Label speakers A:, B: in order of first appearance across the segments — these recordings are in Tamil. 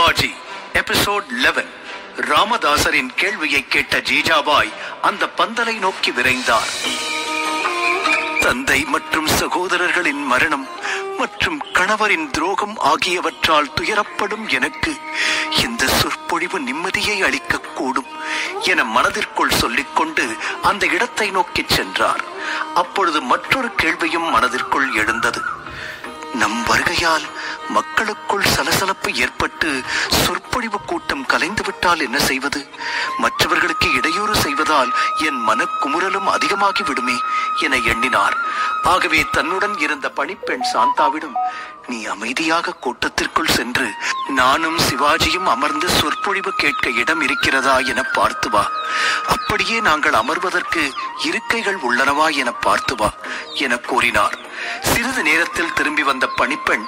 A: சிவாஜி எபிசோட் 11 ராமதாசரின் கேள்வியை கேட்ட ஜீஜாபாய் அந்த பந்தலை நோக்கி விரைந்தார் தந்தை மற்றும் சகோதரர்களின் மரணம் மற்றும் கணவரின் துரோகம் ஆகியவற்றால் துயரப்படும் எனக்கு இந்த சொற்பொழிவு நிம்மதியை அளிக்கக்கூடும் என மனதிற்குள் சொல்லிக்கொண்டு அந்த இடத்தை நோக்கிச் சென்றார் அப்பொழுது மற்றொரு கேள்வியும் மனதிற்குள் எழுந்தது நம் வருகையால் மக்களுக்குள் சலசலப்பு ஏற்பட்டு சொற்பொழிவு கூட்டம் கலைந்து விட்டால் என்ன செய்வது மற்றவர்களுக்கு இடையூறு செய்வதால் என் மனக்குமுறலும் அதிகமாகி விடுமே என எண்ணினார் ஆகவே தன்னுடன் இருந்த பணிப்பெண் சாந்தாவிடம் நீ அமைதியாக கூட்டத்திற்குள் சென்று நானும் சிவாஜியும் அமர்ந்து சொற்பொழிவு கேட்க இடம் இருக்கிறதா என பார்த்து வா அப்படியே நாங்கள் அமர்வதற்கு இருக்கைகள் உள்ளனவா என பார்த்து வா என கூறினார் சிறிது நேரத்தில் திரும்பி வந்த பணிப்பெண்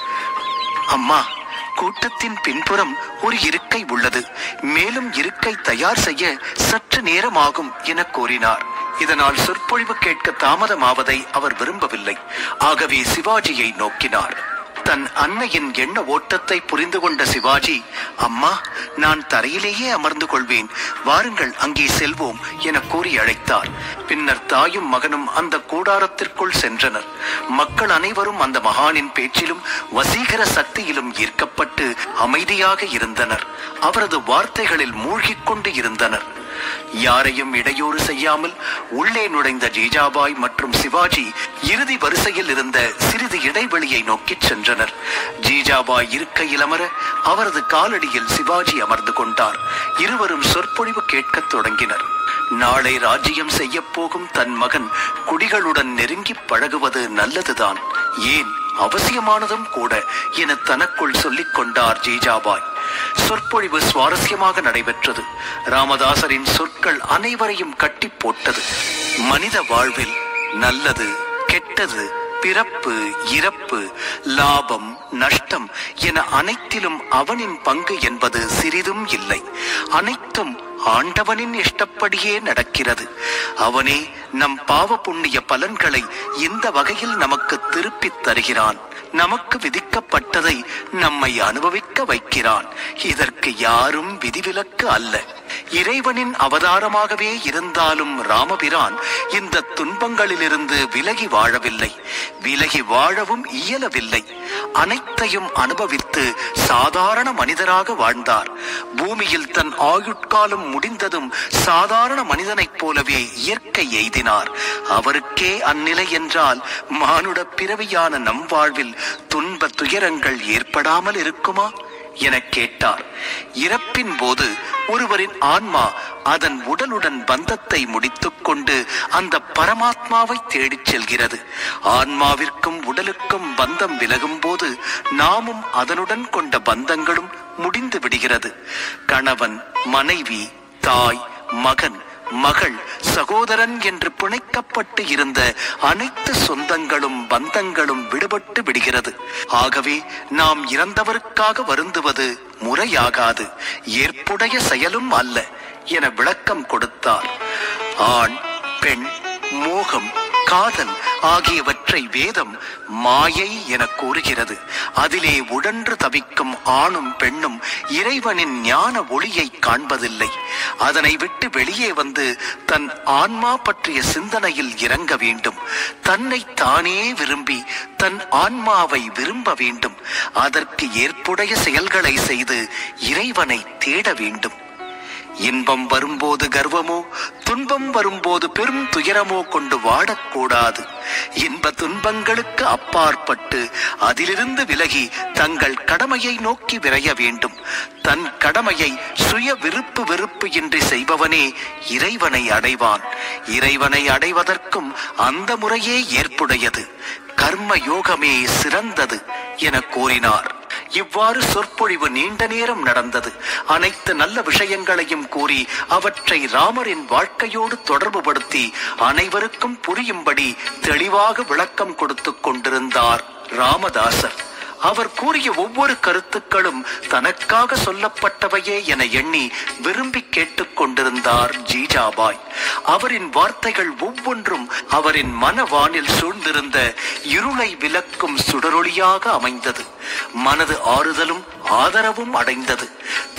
A: அம்மா கூட்டத்தின் பின்புறம் ஒரு இருக்கை உள்ளது மேலும் இருக்கை தயார் செய்ய சற்று நேரம் ஆகும் என கூறினார் இதனால் சொற்பொழிவு கேட்க தாமதமாவதை அவர் விரும்பவில்லை ஆகவே சிவாஜியை நோக்கினார் தன் அன்னையின் எண்ண ஓட்டத்தை புரிந்து கொண்ட சிவாஜி அம்மா நான் தரையிலேயே அமர்ந்து கொள்வேன் வாருங்கள் அங்கே செல்வோம் என கூறி அழைத்தார் பின்னர் தாயும் மகனும் அந்த கூடாரத்திற்குள் சென்றனர் மக்கள் அனைவரும் அந்த மகானின் பேச்சிலும் வசீகர சக்தியிலும் ஈர்க்கப்பட்டு அமைதியாக இருந்தனர் அவரது வார்த்தைகளில் மூழ்கிக் கொண்டு இருந்தனர் யாரையும் இடையூறு செய்யாமல் உள்ளே நுழைந்த ஜீஜாபாய் மற்றும் சிவாஜி இறுதி வரிசையில் இருந்த சிறிது இடைவெளியை நோக்கிச் சென்றனர் ஜீஜாபாய் இருக்கையில் அமர அவரது காலடியில் சிவாஜி அமர்ந்து கொண்டார் இருவரும் சொற்பொழிவு கேட்கத் தொடங்கினர் நாளை ராஜ்யம் செய்ய போகும் தன் மகன் குடிகளுடன் நெருங்கி பழகுவது நல்லதுதான் ஏன் அவசியமானதும் கூட என தனக்குள் சொல்லிக் கொண்டார் ஜீஜாபாய் சொற்பொழிவு சுவாரஸ்யமாக நடைபெற்றது ராமதாசரின் சொற்கள் அனைவரையும் கட்டி போட்டது மனித வாழ்வில் நல்லது கெட்டது பிறப்பு இறப்பு லாபம் நஷ்டம் என அனைத்திலும் அவனின் பங்கு என்பது சிறிதும் இல்லை அனைத்தும் ஆண்டவனின் இஷ்டப்படியே நடக்கிறது அவனே நம் பாவ புண்ணிய பலன்களை இந்த வகையில் நமக்கு திருப்பித் தருகிறான் நமக்கு விதிக்கப்பட்டதை நம்மை அனுபவிக்க வைக்கிறான் இதற்கு யாரும் விதிவிலக்கு அல்ல இறைவனின் அவதாரமாகவே இருந்தாலும் ராமபிரான் இந்த துன்பங்களிலிருந்து விலகி வாழவில்லை விலகி வாழவும் இயலவில்லை அனைத்தையும் அனுபவித்து சாதாரண மனிதராக வாழ்ந்தார் பூமியில் தன் ஆயுட்காலம் முடிந்ததும் சாதாரண மனிதனைப் போலவே இயற்கை எய்தினார் அவருக்கே அந்நிலை என்றால் மானுட பிறவியான நம் வாழ்வில் துன்ப துயரங்கள் ஏற்படாமல் இருக்குமா என கேட்டார் இறப்பின் போது ஒருவரின் ஆன்மா அதன் உடலுடன் பந்தத்தை முடித்துக்கொண்டு அந்த பரமாத்மாவை தேடிச் செல்கிறது ஆன்மாவிற்கும் உடலுக்கும் பந்தம் விலகும் போது நாமும் அதனுடன் கொண்ட பந்தங்களும் முடிந்து விடுகிறது கணவன் மனைவி தாய் மகன் மகள் சகோதரன் என்று பிணைக்கப்பட்டு இருந்த அனைத்து சொந்தங்களும் பந்தங்களும் விடுபட்டு விடுகிறது ஆகவே நாம் இறந்தவருக்காக வருந்துவது முறையாகாது ஏற்புடைய செயலும் அல்ல என விளக்கம் கொடுத்தார் ஆண் பெண் மோகம் காதல் ஆகியவற்றை வேதம் மாயை என கூறுகிறது அதிலே உடன்று தவிக்கும் ஆணும் பெண்ணும் இறைவனின் ஞான ஒளியை காண்பதில்லை அதனை விட்டு வெளியே வந்து தன் ஆன்மா பற்றிய சிந்தனையில் இறங்க வேண்டும் தன்னை தானே விரும்பி தன் ஆன்மாவை விரும்ப வேண்டும் அதற்கு ஏற்புடைய செயல்களை செய்து இறைவனை தேட வேண்டும் இன்பம் வரும்போது கர்வமோ துன்பம் வரும்போது பெரும் துயரமோ கொண்டு வாடக்கூடாது இன்ப துன்பங்களுக்கு அப்பாற்பட்டு அதிலிருந்து விலகி தங்கள் கடமையை நோக்கி விரைய வேண்டும் தன் கடமையை சுய விருப்பு வெறுப்பு இன்றி செய்பவனே இறைவனை அடைவான் இறைவனை அடைவதற்கும் அந்த முறையே ஏற்புடையது கர்ம யோகமே சிறந்தது என கூறினார் இவ்வாறு சொற்பொழிவு நீண்ட நேரம் நடந்தது அனைத்து நல்ல விஷயங்களையும் கூறி அவற்றை ராமரின் வாழ்க்கையோடு தொடர்புபடுத்தி அனைவருக்கும் புரியும்படி தெளிவாக விளக்கம் கொடுத்துக் கொண்டிருந்தார் ராமதாசர் அவர் கூறிய ஒவ்வொரு கருத்துக்களும் தனக்காக சொல்லப்பட்டவையே என எண்ணி விரும்பி கேட்டுக் கொண்டிருந்தார் ஜீஜாபாய் அவரின் வார்த்தைகள் ஒவ்வொன்றும் அவரின் மனவானில் சூழ்ந்திருந்த இருளை விலக்கும் சுடரொளியாக அமைந்தது மனது ஆறுதலும் ஆதரவும் அடைந்தது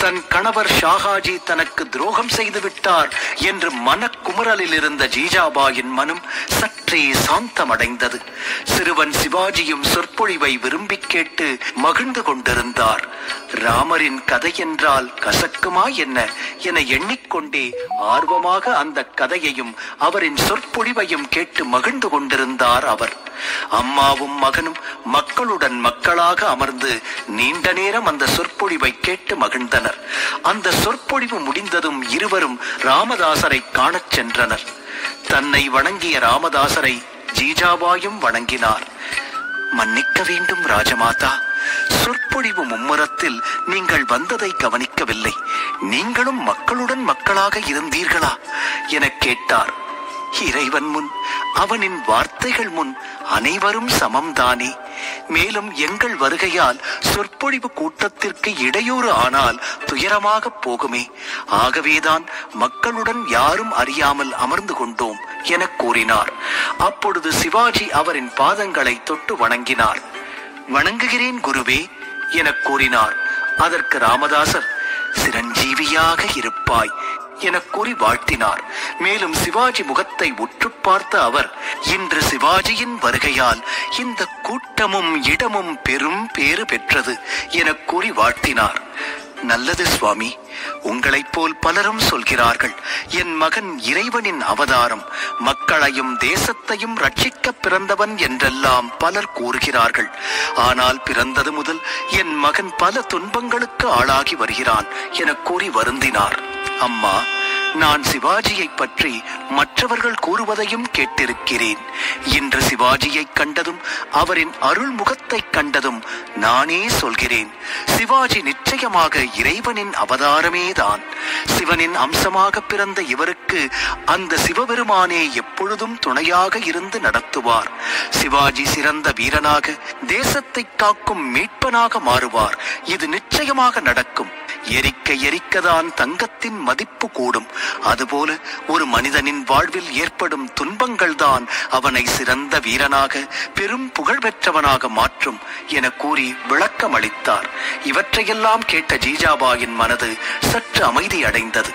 A: தன் கணவர் ஷாகாஜி தனக்கு துரோகம் செய்து விட்டார் என்று மனக்குமுறலில் இருந்த ஜீஜாபாயின் மனம் சற்றே சாந்தமடைந்தது சிறுவன் சிவாஜியும் சொற்பொழிவை விரும்பி கேட்டு மகிழ்ந்து கொண்டிருந்தார் ராமரின் கதை என்றால் கசக்குமா என்ன என எண்ணிக்கொண்டே ஆர்வமாக அந்த கதையையும் அவரின் சொற்பொழிவையும் கேட்டு மகிழ்ந்து கொண்டிருந்தார் அவர் அம்மாவும் மகனும் மக்களுடன் மக்களாக அமர்ந்து நீண்ட நேரம் அந்த சொற்பொழிவை கேட்டு மகிழ்ந்தனர் அந்த சொற்பொழிவு முடிந்ததும் இருவரும் ராமதாசரை காணச் சென்றனர் தன்னை வணங்கிய ராமதாசரை ஜீஜாபாயும் வணங்கினார் மன்னிக்க வேண்டும் ராஜமாதா சொற்பொழிவு மும்முரத்தில் நீங்கள் வந்ததை கவனிக்கவில்லை நீங்களும் மக்களுடன் மக்களாக இருந்தீர்களா என கேட்டார் இறைவன் முன் அவனின் வார்த்தைகள் முன் அனைவரும் சமம்தானே மேலும் எங்கள் வருகையால் சொற்பொழிவு கூட்டத்திற்கு இடையூறு ஆனால் துயரமாக போகுமே ஆகவேதான் மக்களுடன் யாரும் அறியாமல் அமர்ந்து கொண்டோம் என கூறினார் அப்பொழுது சிவாஜி அவரின் பாதங்களை தொட்டு வணங்கினார் வணங்குகிறேன் குருவே என கூறினார் அதற்கு ராமதாசர் சிரஞ்சீவியாக இருப்பாய் என கூறி வாழ்த்தினார் மேலும் சிவாஜி முகத்தை உற்று பார்த்த அவர் இன்று சிவாஜியின் வருகையால் இந்த கூட்டமும் இடமும் பெரும் பேறு பெற்றது என கூறி வாழ்த்தினார் நல்லது சுவாமி உங்களைப் போல் பலரும் சொல்கிறார்கள் என் மகன் இறைவனின் அவதாரம் மக்களையும் தேசத்தையும் ரட்சிக்க பிறந்தவன் என்றெல்லாம் பலர் கூறுகிறார்கள் ஆனால் பிறந்தது முதல் என் மகன் பல துன்பங்களுக்கு ஆளாகி வருகிறான் என கூறி வருந்தினார் அம்மா நான் சிவாஜியை பற்றி மற்றவர்கள் கூறுவதையும் கேட்டிருக்கிறேன் இன்று சிவாஜியை கண்டதும் அவரின் அருள் முகத்தை கண்டதும் நானே சொல்கிறேன் சிவாஜி நிச்சயமாக இறைவனின் அவதாரமேதான் சிவனின் அம்சமாக பிறந்த இவருக்கு அந்த சிவபெருமானே எப்பொழுதும் துணையாக இருந்து நடத்துவார் சிவாஜி சிறந்த வீரனாக தேசத்தை காக்கும் மீட்பனாக மாறுவார் இது நிச்சயமாக நடக்கும் எரிக்க எரிக்கதான் தங்கத்தின் மதிப்பு கூடும் அதுபோல ஒரு மனிதனின் வாழ்வில் ஏற்படும் துன்பங்கள் தான் அவனை சிறந்த வீரனாக பெரும் புகழ் பெற்றவனாக மாற்றும் என கூறி விளக்கம் அளித்தார் இவற்றையெல்லாம் கேட்ட ஜீஜாபாயின் மனது சற்று அமைதி அடைந்தது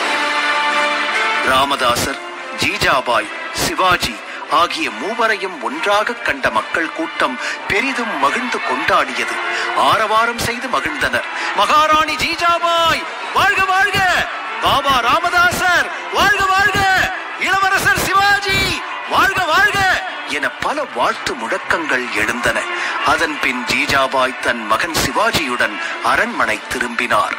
A: ராமதாசர் ஜீஜாபாய் சிவாஜி ஆகிய மூவரையும் ஒன்றாக கண்ட மக்கள் கூட்டம் பெரிதும் மகிழ்ந்து கொண்டாடியது ஆரவாரம் செய்து மகிழ்ந்தனர் மகாராணி ஜீஜாபாய் வாழ்க வாழ்க பாபா ராமதாசர் வாழ்க வாழ்க இளவரசர் சிவாஜி வாழ்க வாழ்க என பல வாழ்த்து முழக்கங்கள் எழுந்தன அதன் பின் ஜீஜாபாய் தன் மகன் சிவாஜியுடன் அரண்மனை திரும்பினார்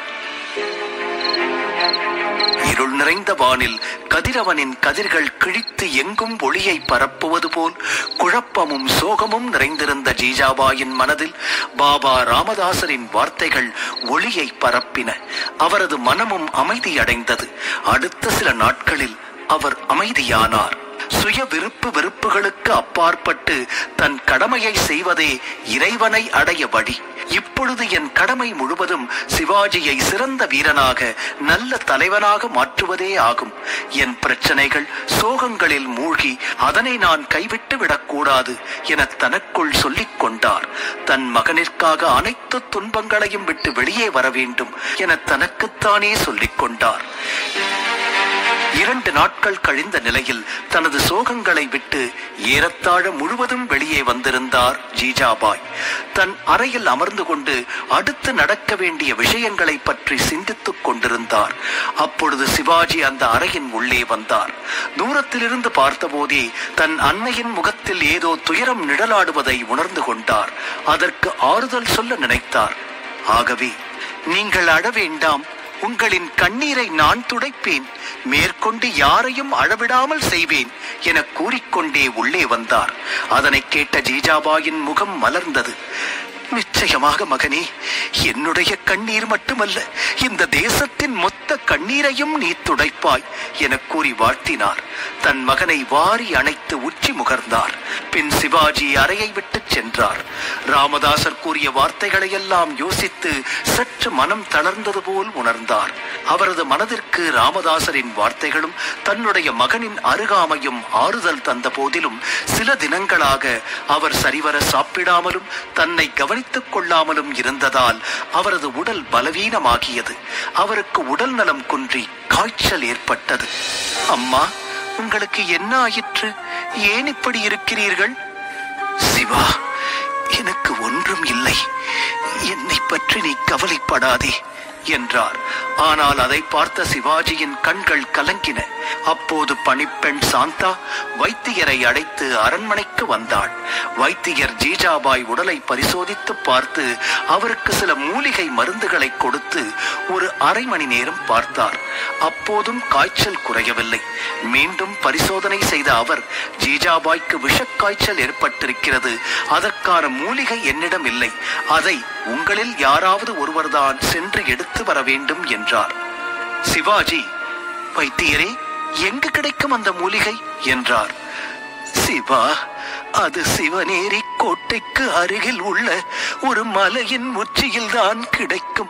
A: இருள் நிறைந்த வானில் கதிரவனின் கதிர்கள் கிழித்து எங்கும் ஒளியை பரப்புவது போல் குழப்பமும் சோகமும் நிறைந்திருந்த ஜீஜாபாயின் மனதில் பாபா ராமதாசரின் வார்த்தைகள் ஒளியை பரப்பின அவரது மனமும் அமைதியடைந்தது அடுத்த சில நாட்களில் அவர் அமைதியானார் சுய விருப்பு வெறுப்புகளுக்கு அப்பாற்பட்டு தன் கடமையை செய்வதே இறைவனை அடைய வழி இப்பொழுது என் கடமை முழுவதும் சிவாஜியை சிறந்த வீரனாக நல்ல தலைவனாக மாற்றுவதே ஆகும் என் பிரச்சனைகள் சோகங்களில் மூழ்கி அதனை நான் கைவிட்டு விடக்கூடாது என தனக்குள் சொல்லிக் கொண்டார் தன் மகனிற்காக அனைத்து துன்பங்களையும் விட்டு வெளியே வர வேண்டும் என தனக்குத்தானே சொல்லிக் கொண்டார் இரண்டு நாட்கள் கழிந்த நிலையில் தனது சோகங்களை விட்டு ஏறத்தாழ முழுவதும் வெளியே வந்திருந்தார் ஜீஜாபாய் தன் அறையில் அமர்ந்து கொண்டு அடுத்து நடக்க வேண்டிய விஷயங்களை பற்றி சிந்தித்துக் கொண்டிருந்தார் அப்பொழுது சிவாஜி அந்த அறையின் உள்ளே வந்தார் தூரத்திலிருந்து பார்த்தபோதே தன் அன்னையின் முகத்தில் ஏதோ துயரம் நிழலாடுவதை உணர்ந்து கொண்டார் அதற்கு ஆறுதல் சொல்ல நினைத்தார் ஆகவே நீங்கள் அழ வேண்டாம் உங்களின் கண்ணீரை நான் துடைப்பேன் மேற்கொண்டு யாரையும் அழவிடாமல் செய்வேன் என கூறிக்கொண்டே உள்ளே வந்தார் அதனை கேட்ட ஜீஜாபாயின் முகம் மலர்ந்தது நிச்சயமாக மகனே என்னுடைய கண்ணீர் மட்டுமல்ல இந்த தேசத்தின் மொத்த கண்ணீரையும் நீ துடைப்பாய் என கூறி வாழ்த்தினார் தன் மகனை வாரி அணைத்து உச்சி முகர்ந்தார் பின் சிவாஜி அறையை விட்டு சென்றார் ராமதாசர் கூறிய வார்த்தைகளை எல்லாம் யோசித்து சற்று மனம் தளர்ந்தது போல் உணர்ந்தார் அவரது மனதிற்கு ராமதாசரின் வார்த்தைகளும் தன்னுடைய மகனின் அருகாமையும் ஆறுதல் தந்த போதிலும் சில தினங்களாக அவர் சரிவர சாப்பிடாமலும் தன்னை கவனித்துக் கொள்ளாமலும் இருந்ததால் அவரது உடல் பலவீனமாகியது அவருக்கு உடல் நலம் குன்றி காய்ச்சல் ஏற்பட்டது அம்மா உங்களுக்கு என்ன ஆயிற்று ஏன் இப்படி இருக்கிறீர்கள் சிவா எனக்கு ஒன்றும் இல்லை என்னை பற்றி நீ கவலைப்படாதே என்றார் ஆனால் அதை பார்த்த சிவாஜியின் கண்கள் கலங்கின அப்போது பணிப்பெண் சாந்தா வைத்தியரை அழைத்து அரண்மனைக்கு வந்தாள் வைத்தியர் ஜீஜாபாய் உடலை பரிசோதித்து பார்த்து அவருக்கு சில மூலிகை மருந்துகளை கொடுத்து ஒரு அரை மணி நேரம் பார்த்தார் அப்போதும் காய்ச்சல் குறையவில்லை மீண்டும் பரிசோதனை செய்த அவர் ஜீஜாபாய்க்கு விஷக்காய்ச்சல் ஏற்பட்டிருக்கிறது அதற்கான மூலிகை என்னிடம் இல்லை அதை உங்களில் யாராவது ஒருவர்தான் சென்று எடுத்து வர வேண்டும் என்றார் சிவாஜி வைத்தியரே எங்கு கிடைக்கும் அந்த மூலிகை என்றார் சிவா அது சிவநேரி கோட்டைக்கு அருகில் உள்ள ஒரு மலையின் உச்சியில்தான் கிடைக்கும்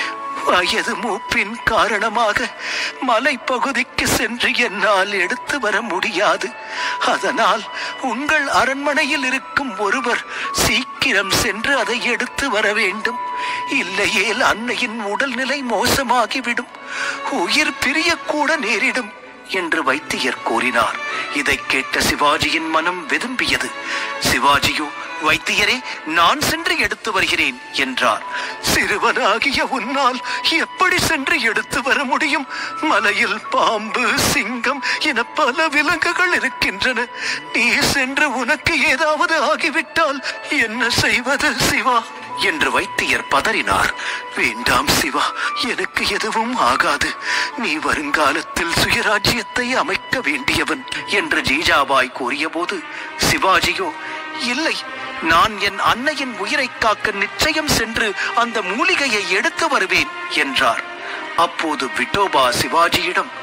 A: வயது மூப்பின் காரணமாக மலைப்பகுதிக்கு சென்று என்னால் எடுத்து வர முடியாது அதனால் உங்கள் அரண்மனையில் இருக்கும் ஒருவர் சீக்கிரம் சென்று அதை எடுத்து வர வேண்டும் இல்லையேல் அன்னையின் உடல்நிலை மோசமாகிவிடும் உயிர் பிரியக்கூட நேரிடும் என்று வைத்தியர் கூறினார் இதை கேட்ட சிவாஜியின் மனம் வெதும்பியது சிவாஜியோ வைத்தியரே நான் சென்று எடுத்து வருகிறேன் என்றார் சிறுவனாகிய உன்னால் எப்படி சென்று எடுத்து வர முடியும் மலையில் பாம்பு சிங்கம் என பல விலங்குகள் இருக்கின்றன நீ சென்று உனக்கு ஏதாவது ஆகிவிட்டால் என்ன செய்வது சிவா என்று வைத்தியர் பதறினார் வேண்டாம் சிவா எனக்கு எதுவும் ஆகாது நீ வருங்காலத்தில் சுயராஜ்யத்தை அமைக்க வேண்டியவன் என்று ஜீஜாபாய் கூறியபோது சிவாஜியோ இல்லை நான் என் அன்னையின் உயிரை காக்க நிச்சயம் சென்று அந்த மூலிகையை எடுத்து வருவேன் என்றார் அப்போது விட்டோபா சிவாஜியிடம்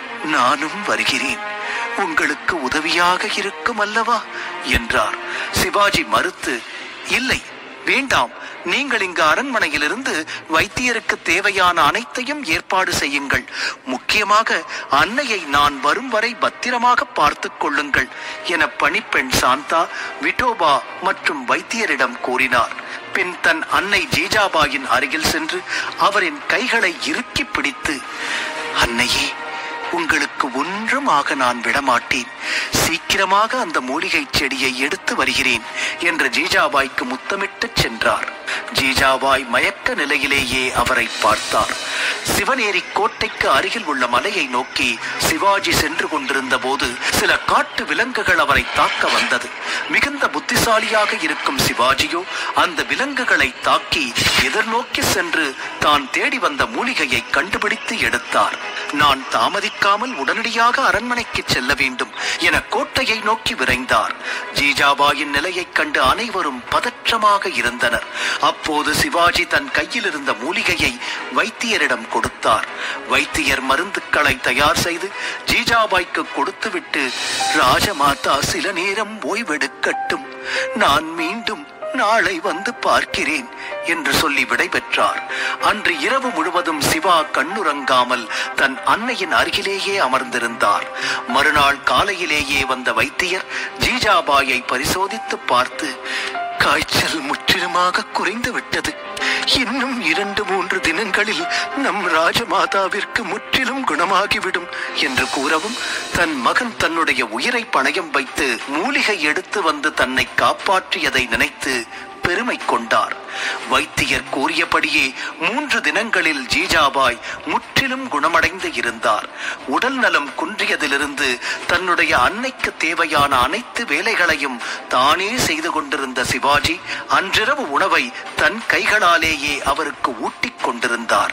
A: நானும் வருகிறேன் உங்களுக்கு உதவியாக இருக்கும் அல்லவா என்றார் சிவாஜி மறுத்து இல்லை வேண்டாம் நீங்கள் இங்கு அரண்மனையிலிருந்து வைத்தியருக்கு தேவையான அனைத்தையும் ஏற்பாடு செய்யுங்கள் முக்கியமாக அன்னையை நான் வரும் வரை பத்திரமாக பார்த்துக் கொள்ளுங்கள் என பணிப்பெண் சாந்தா விட்டோபா மற்றும் வைத்தியரிடம் கூறினார் பின் தன் அன்னை ஜீஜாபாயின் அருகில் சென்று அவரின் கைகளை இறுக்கி பிடித்து அன்னையே உங்களுக்கு ஒன்றும் ஆக நான் விடமாட்டேன் சீக்கிரமாக அந்த மூலிகை செடியை எடுத்து வருகிறேன் என்று ஜீஜாபாய்க்கு முத்தமிட்டுச் சென்றார் ஜீஜாபாய் மயக்க நிலையிலேயே அவரை பார்த்தார் சிவநேரி கோட்டைக்கு அருகில் உள்ள மலையை நோக்கி சிவாஜி சென்று கொண்டிருந்த போது சில காட்டு விலங்குகள் அவரை தாக்க வந்தது மிகுந்த புத்திசாலியாக இருக்கும் சிவாஜியோ அந்த விலங்குகளை தாக்கி எதிர்நோக்கி சென்று தான் தேடி வந்த மூலிகையை கண்டுபிடித்து எடுத்தார் நான் தாமதிக்காமல் உடனடியாக அரண்மனைக்கு செல்ல வேண்டும் என கோட்டையை நோக்கி விரைந்தார் ஜீஜாபாயின் நிலையைக் கண்டு அனைவரும் பதற்றமாக இருந்தனர் அப்போது சிவாஜி தன் கையில் இருந்த மூலிகையை வைத்தியரிடம் கொடுத்தார் வைத்தியர் மருந்துக்களை தயார் செய்து ஜீஜாபாய்க்கு கொடுத்துவிட்டு ராஜமாதா சில நேரம் ஓய்வெடுக்கட்டும் நான் மீண்டும் நாளை வந்து பார்க்கிறேன் என்று சொல்லி விடைபெற்றார் அன்று இரவு முழுவதும் சிவா கண்ணுறங்காமல் தன் அன்னையின் அருகிலேயே அமர்ந்திருந்தார் மறுநாள் காலையிலேயே வந்த வைத்தியர் ஜீஜாபாயை பரிசோதித்து பார்த்து காய்ச்சல் முற்றிலுமாக குறைந்து விட்டது இன்னும் இரண்டு மூன்று தினங்களில் நம் ராஜமாதாவிற்கு முற்றிலும் குணமாகிவிடும் என்று கூறவும் தன் மகன் தன்னுடைய உயிரை பணயம் வைத்து மூலிகை எடுத்து வந்து தன்னை காப்பாற்றியதை நினைத்து பெருமை கொண்டார் வைத்தியர் கூறியபடியே மூன்று தினங்களில் ஜீஜாபாய் முற்றிலும் குணமடைந்து இருந்தார் உடல் நலம் குன்றியதிலிருந்து தன்னுடைய அன்னைக்கு தேவையான அனைத்து வேலைகளையும் தானே செய்து கொண்டிருந்த சிவாஜி அன்றிரவு உணவை தன் கைகளாலேயே அவருக்கு ஊட்டிக் கொண்டிருந்தார்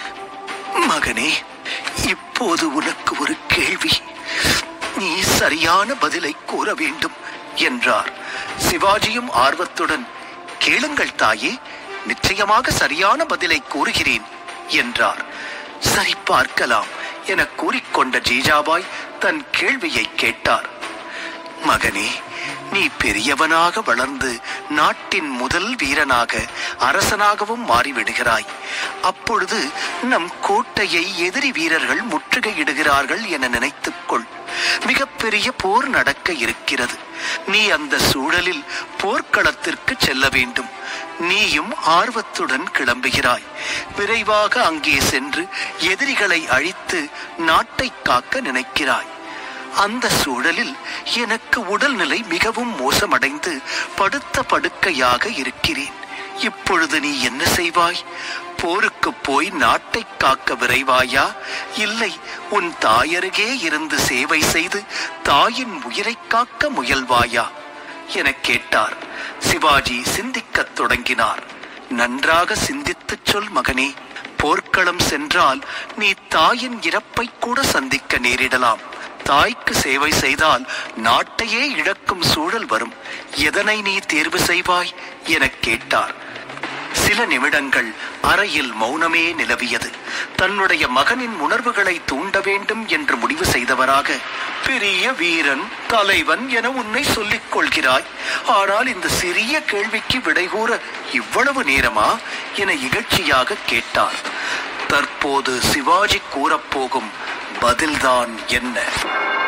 A: மகனே இப்போது உனக்கு ஒரு கேள்வி நீ சரியான பதிலை கூற வேண்டும் என்றார் சிவாஜியும் ஆர்வத்துடன் கேளுங்கள் தாயே நிச்சயமாக சரியான பதிலை கூறுகிறேன் என்றார் சரி பார்க்கலாம் என கூறிக்கொண்ட ஜீஜாபாய் தன் கேள்வியை கேட்டார் மகனே நீ பெரியவனாக வளர்ந்து நாட்டின் முதல் வீரனாக அரசனாகவும் மாறிவிடுகிறாய் அப்பொழுது நம் கோட்டையை எதிரி வீரர்கள் முற்றுகையிடுகிறார்கள் என நினைத்துக்கொள் மிகப்பெரிய போர் நடக்க இருக்கிறது நீ அந்த சூழலில் போர்க்களத்திற்கு செல்ல வேண்டும் நீயும் ஆர்வத்துடன் கிளம்புகிறாய் விரைவாக அங்கே சென்று எதிரிகளை அழித்து நாட்டை காக்க நினைக்கிறாய் அந்த சூழலில் எனக்கு உடல்நிலை மிகவும் மோசமடைந்து படுத்த படுக்கையாக இருக்கிறேன் இப்பொழுது நீ என்ன செய்வாய் போருக்கு போய் நாட்டை காக்க விரைவாயா இல்லை உன் தாயருகே இருந்து சேவை செய்து தாயின் உயிரை காக்க முயல்வாயா எனக் கேட்டார் சிவாஜி சிந்திக்கத் தொடங்கினார் நன்றாக சிந்தித்துச் சொல் மகனே போர்க்களம் சென்றால் நீ தாயின் இறப்பை கூட சந்திக்க நேரிடலாம் தாய்க்கு சேவை செய்தால் நாட்டையே இழக்கும் சூழல் வரும் எதனை நீ தேர்வு செய்வாய் எனக் கேட்டார் சில நிமிடங்கள் அறையில் மௌனமே நிலவியது தன்னுடைய மகனின் உணர்வுகளை தூண்ட வேண்டும் என்று முடிவு செய்தவராக பெரிய வீரன் தலைவன் என உன்னை சொல்லிக் கொள்கிறாய் ஆனால் இந்த சிறிய கேள்விக்கு விடை கூற இவ்வளவு நேரமா என இகழ்ச்சியாக கேட்டார் தற்போது சிவாஜி கூறப்போகும் பதில்தான் என்ன